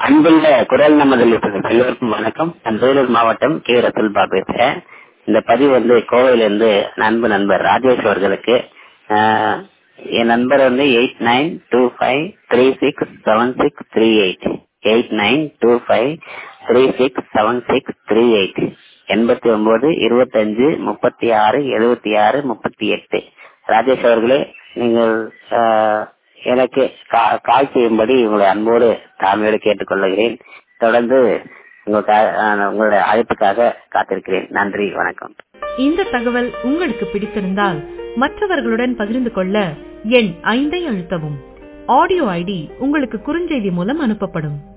அன்புள்ள குரல் நமதில் எல்லோருக்கும் வணக்கம் நான் வேலூர் மாவட்டம் கே ரத்துல்பா பேசுறேன் இந்த பதிவு வந்து கோவையிலிருந்து நண்பு நண்பர் ராஜேஷ் அவர்களுக்கு ஆஹ், என் நண்பர் வந்து eight nine two five three six seven six three eight eight nine two five three six seven six three eight எண்பத்தி ஒன்பது இருபத்தஞ்சு முப்பத்தி ஆறு எழுபத்தி ஆறு முப்பத்தி எட்டு ராஜேஷ் அவர்களே நீங்கள் ஆஹ், எனக்கு கா- கால் செய்யும்படி உங்களை அன்போடு தாழ்மையோடு கேட்டுக்கொள்கிறேன் தொடர்ந்து உங்க கா- ஆஹ், உங்களுடைய அழைப்புக்காக காத்திருக்கிறேன் நன்றி வணக்கம் இந்த தகவல் உங்களுக்கு பிடித்திருந்தால் மற்றவர்களுடன் பகிர்ந்து கொள்ள எண் ஐந்தை அழுத்தவும் ஆடியோ ஐடி உங்களுக்கு குறுஞ்செய்தி மூலம் அனுப்பப்படும்